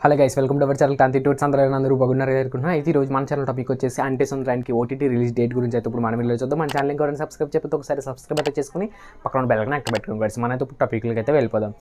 Hello guys welcome to our channel Kanthi tours అందరూ అందరూ బాగున్నారు అనుకుంటున్నా అయితే ఈ రోజు మన ఛానల్ టాపిక్ వచ్చేసి అంటే సంవత్సరానికి ఓటీటీ రిలీజ్ డేట్ గురించి అయితే ఇప్పుడు మనం వీడియో చూద్దాం మన ఛానల్ ఇంకోటి సబ్స్క్రైబ్ చెప్పితే ఒకసారి సబ్స్క్రైబ్ అయితే చేసుకుని పక్కన బెల్కన్ యాక్టివ్ పెట్టుకుని గైస్ మనైతే ఇప్పుడు టాపిక్లకి అయితే వెళ్ళిపోదాం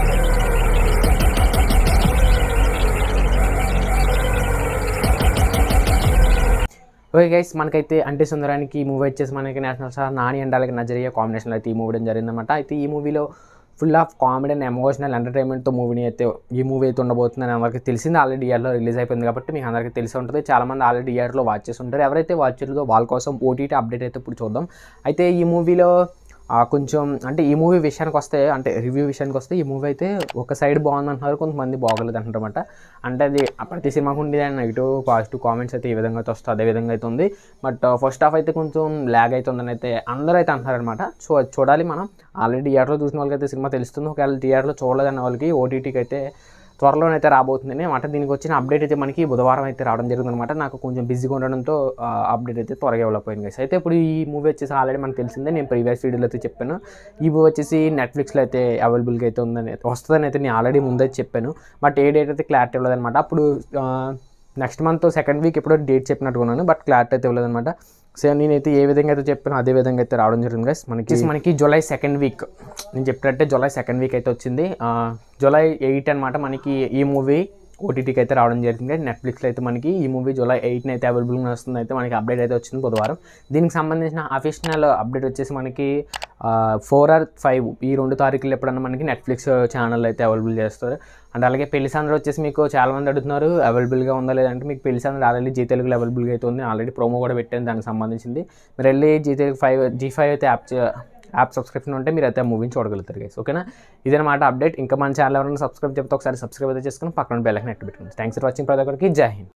ఓకే గైస్ మనకైతే అంటే సుందరానికి ఈ మూవీ వచ్చేసి మనకి నేషనల్ స్టార్ నాని అండ్ అలాగే నజరియా కాంబినేషన్లో అయితే ఈ మూవీ జరిగిందన్నమాట అయితే ఈ మూవీలో full of comedy and emotional ఎంటర్టైన్మెంట్తో మూవీని అయితే ఈ మూవీ అయితే ఉండబోతుందని అందరికీ తెలిసింది ఆల్రెడీ ఇయర్లో రిలీజ్ అయిపోయింది కాబట్టి మీకు అందరికీ తెలిసి ఉంటుంది చాలామంది ఆల్రెడీ ఇయర్లో వాచ్ చేసి ఉంటారు ఎవరైతే వాచ్ చేయలేదో వాళ్ళ కోసం ఓటీటీ అప్డేట్ అయితే ఇప్పుడు చూద్దాం అయితే ఈ మూవీలో ఆ, కొంచెం అంటే ఈ మూవీ విషయానికి వస్తే అంటే రివ్యూ విషయానికి వస్తే ఈ మూవీ అయితే ఒక సైడ్ బాగుంది అంటున్నారు కొంతమంది బాగోలేదు అంటారన్నమాట అంటే అది ప్రతి సినిమాకు ఉండేది అండ్ నెగిటివ్ పాజిటివ్ కామెంట్స్ అయితే ఈ విధంగా అయితే వస్తుంది అదే విధంగా అయితే ఉంది బట్ ఫస్ట్ హాఫ్ అయితే కొంచెం ల్యాగ్ అవుతుందని అయితే అందరూ అయితే అంటున్నారనమాట సో అది చూడాలి మనం ఆల్రెడీ థియేటర్లో చూసిన వాళ్ళకి అయితే సినిమా తెలుస్తుంది ఒకవేళ థియేటర్లో చూడలేదన్న వాళ్ళకి ఓటీటీకి అయితే త్వరలోనైతే రాబోతుంది అనమాట దీనికి వచ్చిన అప్డేట్ అయితే మనకి బుధవారం అయితే రావడం జరిగిందనమాట నాకు కొంచెం బిజీగా ఉండడంతో అప్డేట్ అయితే త్వరగా డెవలప్ అయింది guys. అయితే ఇప్పుడు ఈ మూవీ వచ్చేసి ఆల్రెడీ మనకు తెలిసిందే నేను ప్రీవియస్ వీడియోలో అయితే చెప్పాను ఈ మూవీ వచ్చేసి నెట్ఫ్లిక్స్లో అయితే అవైలబుల్గా అయితే ఉందని వస్తుందని అయితే నేను ఆల్రెడీ ముందే చెప్పాను బట్ ఏ డేట్ అయితే క్లారిటీ ఇవ్వలేదన్నమాట అప్పుడు నెక్స్ట్ మంత్ సెకండ్ వీక్ ఎప్పుడో డేట్ చెప్పినట్టుకున్నాను బట్ క్లారిటీ అయితే ఇవ్వలేదన్నమాట సో నేనైతే ఏ విధంగా అయితే చెప్పానో అదే విధంగా అయితే రావడం జరిగింది గైస్ మనకి మనకి జూలై సెకండ్ వీక్ నేను చెప్పినట్టే జూలై సెకండ్ వీక్ అయితే వచ్చింది ఆ, జూలై ఎయిట్ అనమాట మనకి ఈ మూవీ ఓటీటీకి అయితే రావడం జరిగింది నెట్ఫ్లిక్స్లో అయితే మనకి ఈ మూవీ జూలై ఎయిట్న అయితే అవైలబుల్గా వస్తుంది అయితే మనకి అప్డేట్ అయితే వచ్చింది బుధవారం దీనికి సంబంధించిన అఫీషనల్ అప్డేట్ వచ్చేసి మనకి ఫోర్ ఆర్ ఫైవ్ ఈ రెండు తారీఖులు ఎప్పుడన్నా మనకి నెట్ఫ్లిక్స్ ఛానల్ అయితే అవైలబుల్ చేస్తారు అండ్ అలాగే పెళ్లి సందడి వచ్చేసి మీకు చాలా మంది అడుగుతున్నారు అవైలబుల్గా ఉందా లేదంటే మీకు పెళ్లి సందడి ఆల్రెడీ జీ తెలుగులో అవైలబుల్గా అయితే ఉంది ఆల్రెడీ ప్రోమో కూడా పెట్టాను దానికి సంబంధించింది మీరు వెళ్ళి Zee Telugu five Zee five అయితే యాప్ చే- యాప్ సబ్స్క్రిప్షన్ ఉంటే మీరు అయితే ఆ మూవీని చూడగలుగుతారు గైస్ ఓకేనా ఇదన్నమాట అప్డేట్ ఇంకా మన ఛానల్ ఎవరైనా సబ్స్క్రైబ్ చెప్తే ఒకసారి సబ్స్క్రైబ్ అయితే చేసుకుని పక్కన బెల్ ఐకాన్ యాక్టివ్ పెట్టుకోండి థ్యాంక్స్ ఫర్ వాచింగ్ ప్రతి ఒక్కరికి జై హింద్